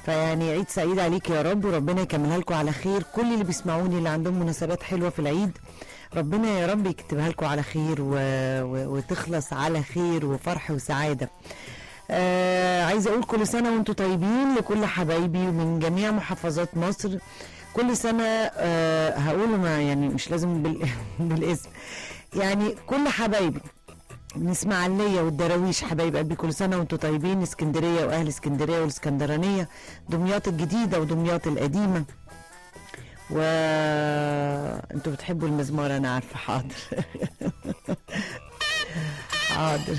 فيعني عيد سعيد عليك يا رب وربنا يكملها لكم على خير كل اللي بيسمعوني اللي عندهم مناسبات حلوه في العيد ربنا يا رب يكتبها لكم على خير و... و... وتخلص على خير وفرح وسعاده آه عايزه اقول كل سنه وانتم طيبين لكل حبايبي من جميع محافظات مصر كل سنه آه هقوله ما يعني مش لازم بال... بالاسم يعني كل حبايبي من اسماعيليه والدراويش حبايب قلبي كل سنه وانتم طيبين اسكندريه واهل اسكندريه والاسكندرانيه دمياط الجديده ودمياط القديمه و انتوا بتحبوا المزمار انا عارفه حاضر حاضر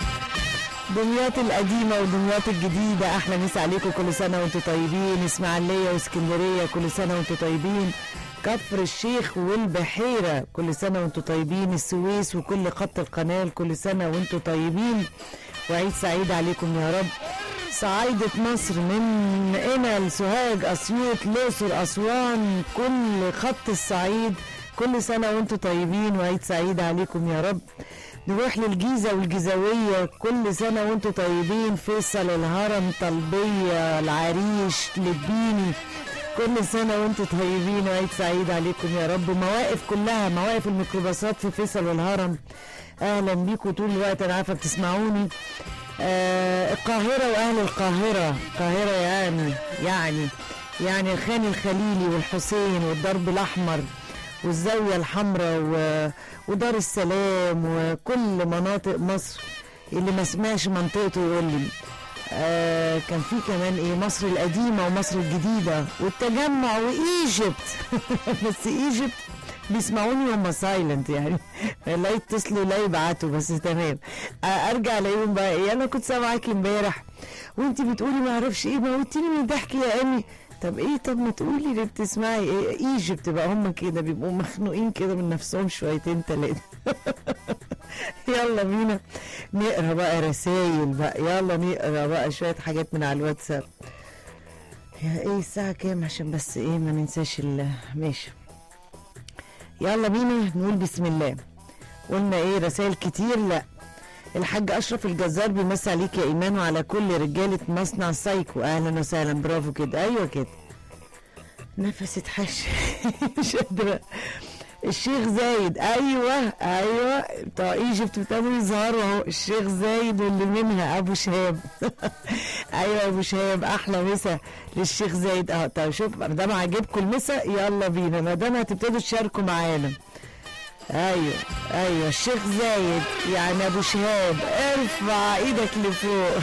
دمياط القديمة ودمياط الجديدة أحلى مسا عليكم كل سنة وانتم طيبين إسماعيلية واسكندرية كل سنة وانتم طيبين كفر الشيخ والبحيرة كل سنة وانتم طيبين السويس وكل خط القناة كل سنة وانتم طيبين وعيد سعيد عليكم يا رب صعايدة مصر من هنا لسوهاج أسيوط الأقصر أسوان كل خط الصعيد كل سنة وانتم طيبين وعيد سعيد عليكم يا رب نروح للجيزة والجيزاوية كل سنة وانتم طيبين فيصل الهرم طلبية العريش لبيني كل سنة وانتم طيبين وعيد سعيد عليكم يا رب مواقف كلها مواقف الميكروباصات في فيصل والهرم اهلا بيكم طول الوقت انا عارفة بتسمعوني آه القاهرة واهل القاهرة القاهرة يعني يعني يعني الخان الخليلي والحسين والدرب الاحمر والزاوية الحمراء و... ودار السلام وكل مناطق مصر اللي ما سمعش منطقته يقول لي آه كان في كمان ايه مصر القديمه ومصر الجديده والتجمع وايجيبت بس ايجيبت بيسمعوني هم سايلنت يعني لا يتصلوا لا يبعتوا بس تمام آه ارجع الاقيهم بقى ايه انا كنت سامعاكي امبارح وانت بتقولي ما اعرفش ايه موتيني من الضحك يا امي طب ايه طب ما تقولي اللي بتسمعي ايه ايجيبت بقى هم كده بيبقوا مخنوقين كده من نفسهم شويتين تلاته يلا بينا نقرا بقى رسايل بقى يلا نقرا بقى شويه حاجات من على الواتساب يا ايه الساعه كام عشان بس ايه ما ننساش ال ماشي يلا بينا نقول بسم الله قلنا ايه رسائل كتير لا الحاج اشرف الجزار بيمسي عليك يا ايمان وعلى كل رجاله مصنع سايكو اهلا وسهلا برافو كده ايوه كده نفسي اتحش مش قادره الشيخ زايد ايوه ايوه بتوع ايجيبت ابتدوا يظهروا اهو الشيخ زايد واللي منها ابو شهاب ايوه ابو شهاب احلى مسا للشيخ زايد اه طب شوف ما دام عاجبكم المسا يلا بينا ما دام هتبتدوا تشاركوا معانا ايوه ايوه الشيخ زايد يعني ابو شهاب ارفع ايدك لفوق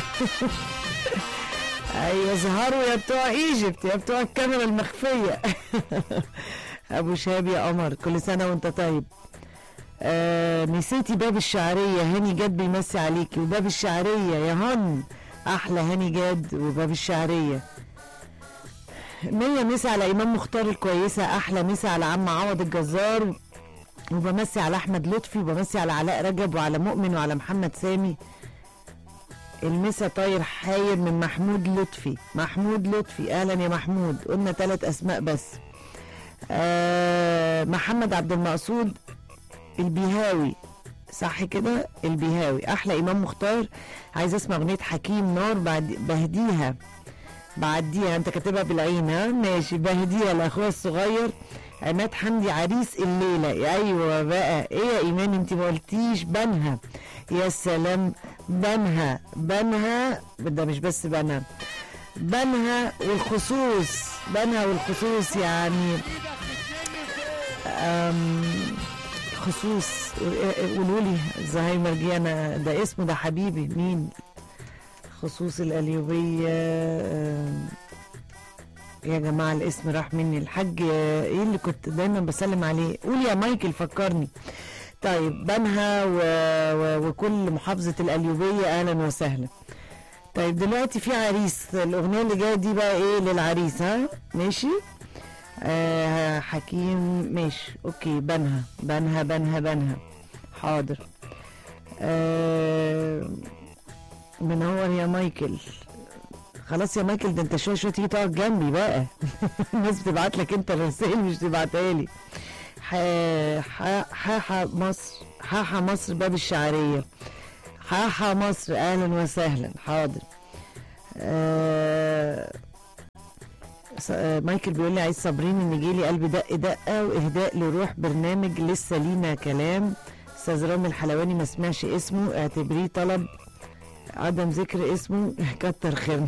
ايوه ظهروا يا بتوع ايجيبت يا بتوع الكاميرا المخفيه ابو شهاب يا قمر كل سنه وانت طيب آه نسيتي باب الشعريه هاني جاد بيمسي عليكي وباب الشعريه يا هن احلى هاني جاد وباب الشعريه مية مسا على امام مختار الكويسه احلى مسا على عم عوض الجزار وبمسي على احمد لطفي وبمسي على علاء رجب وعلى مؤمن وعلى محمد سامي المسا طاير حاير من محمود لطفي محمود لطفي اهلا يا محمود قلنا ثلاث اسماء بس آه محمد عبد المقصود البيهاوي صح كده البيهاوي احلى امام مختار عايز اسمع اغنيه حكيم نار بعد بهديها بعديها انت كاتبها بالعين ها ماشي بهديها لاخويا الصغير عماد حمدي عريس الليله ايوه بقى ايه يا ايمان انت ما قلتيش بنها يا سلام بنها بنها ده مش بس بنها بنها والخصوص بنها والخصوص يعني أم خصوص قولوا لي زهايمر جيانا ده اسمه ده حبيبي مين خصوص القليوبية أم، يا جماعة الاسم راح مني الحاج ايه اللي كنت دايما بسلم عليه قول يا مايكل فكرني طيب بنها و... و... وكل محافظة القليوبية اهلا وسهلا طيب دلوقتي في عريس الاغنية اللي جاية دي بقى ايه للعريس ها ماشي آه حكيم ماشي اوكي بنها بنها بنها بنها حاضر آه منور يا مايكل خلاص يا مايكل ده انت شويه شويه تيجي تقعد جنبي بقى الناس بتبعت لك انت الرسائل مش تبعتها لي حاحة مصر حاحة مصر باب الشعرية حاحة مصر اهلا وسهلا حاضر آه ص- آه، مايكل بيقول لي عايز صابرين ان جيلي قلبي دق دقه واهداء لروح برنامج لسه لينا كلام استاذ رامي الحلواني ما سمعش اسمه اعتبريه طلب عدم ذكر اسمه كتر خيرنا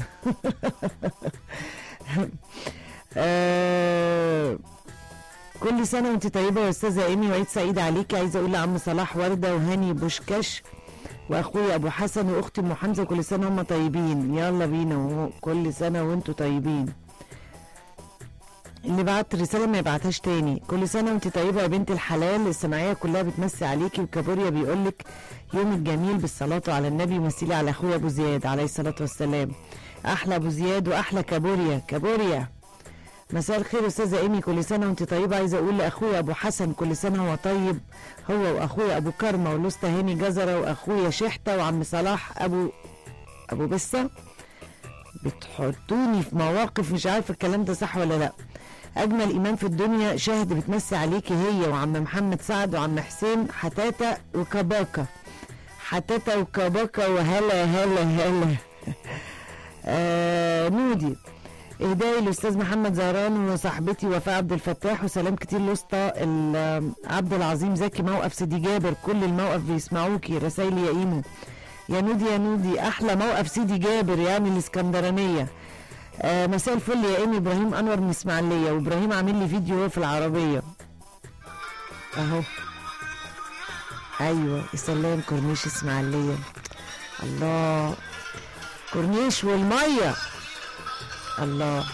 آه، كل سنه وانت طيبه يا استاذه ايمي وعيد سعيد عليكي عايزه اقول لعم صلاح ورده وهاني بوشكاش واخويا ابو حسن واختي ام حمزه كل سنه هم طيبين يلا بينا وهو- كل سنه وانتوا طيبين اللي بعت رساله ما يبعتهاش تاني كل سنه وانت طيبه يا بنت الحلال السمعيه كلها بتمسي عليكي وكابوريا بيقول لك يوم الجميل بالصلاه على النبي مثيلي على اخويا ابو زياد عليه الصلاه والسلام احلى ابو زياد واحلى كابوريا كابوريا مساء الخير استاذه ايمي كل سنه وانت طيبه عايزه اقول لاخويا ابو حسن كل سنه هو طيب هو واخويا ابو كرمه ولوستا هاني جزره واخويا شحته وعم صلاح ابو ابو بسه بتحطوني في مواقف مش عارفه الكلام ده صح ولا لا اجمل ايمان في الدنيا شاهد بتمسي عليكي هي وعم محمد سعد وعم حسين حتاته وكباكا حتاته وكباكا وهلا هلا هلا آه نودي اهدائي الاستاذ محمد زهران وصاحبتي وفاء عبد الفتاح وسلام كتير لوسطى ال- عبد العظيم زكي موقف سيدي جابر كل الموقف بيسمعوكي رسايلي يا ايمو يا نودي يا نودي احلى موقف سيدي جابر يعني الاسكندرانيه آه مساء الفل يا ايمي ابراهيم انور من اسماعيليه وابراهيم عامل لي فيديو هو في العربيه اهو ايوه سلام كورنيش اسماعيليه الله كورنيش والميه الله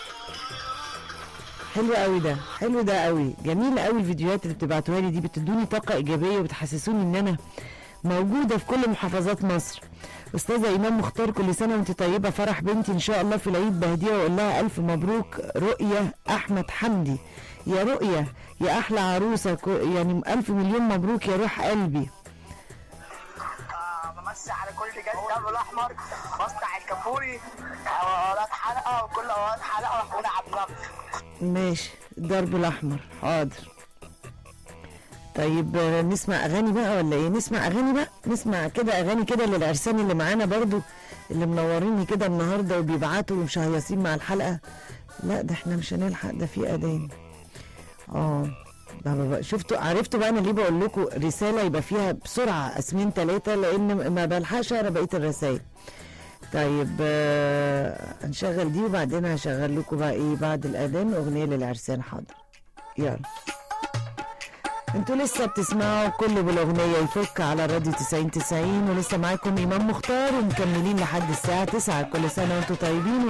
حلو قوي ده حلو ده قوي جميل قوي الفيديوهات اللي بتبعتوها لي دي بتدوني طاقه ايجابيه وبتحسسوني ان انا موجوده في كل محافظات مصر استاذه ايمان مختار كل سنه وانت طيبه فرح بنتي ان شاء الله في العيد بهديه واقول لها الف مبروك رؤيه احمد حمدي يا رؤيه يا احلى عروسه كو- يعني الف مليون مبروك يا روح قلبي آه، بمسي على كل جهاز الدم الاحمر مصنع الكافوري اولاد حلقه وكل اولاد حلقه واخونا عبد الله ماشي الدرب الاحمر حاضر طيب آه، نسمع اغاني بقى ولا ايه نسمع اغاني بقى نسمع كده اغاني كده للعرسان اللي معانا برضو اللي منوريني كده النهارده وبيبعتوا ومشهيصين مع الحلقه لا ده احنا مش هنلحق ده في اذان اه بقى بقى شفتوا عرفتوا بقى انا ليه بقول لكم رساله يبقى فيها بسرعه اسمين ثلاثه لان ما بلحقش اقرا بقيه الرسائل طيب آه، هنشغل دي وبعدين هشغل لكم بقى ايه بعد الاذان اغنيه للعرسان حاضر يلا انتوا لسه بتسمعوا كله بالاغنيه يفك على راديو 90 90 ولسه معاكم امام مختار ومكملين لحد الساعه 9 كل سنه وانتوا طيبين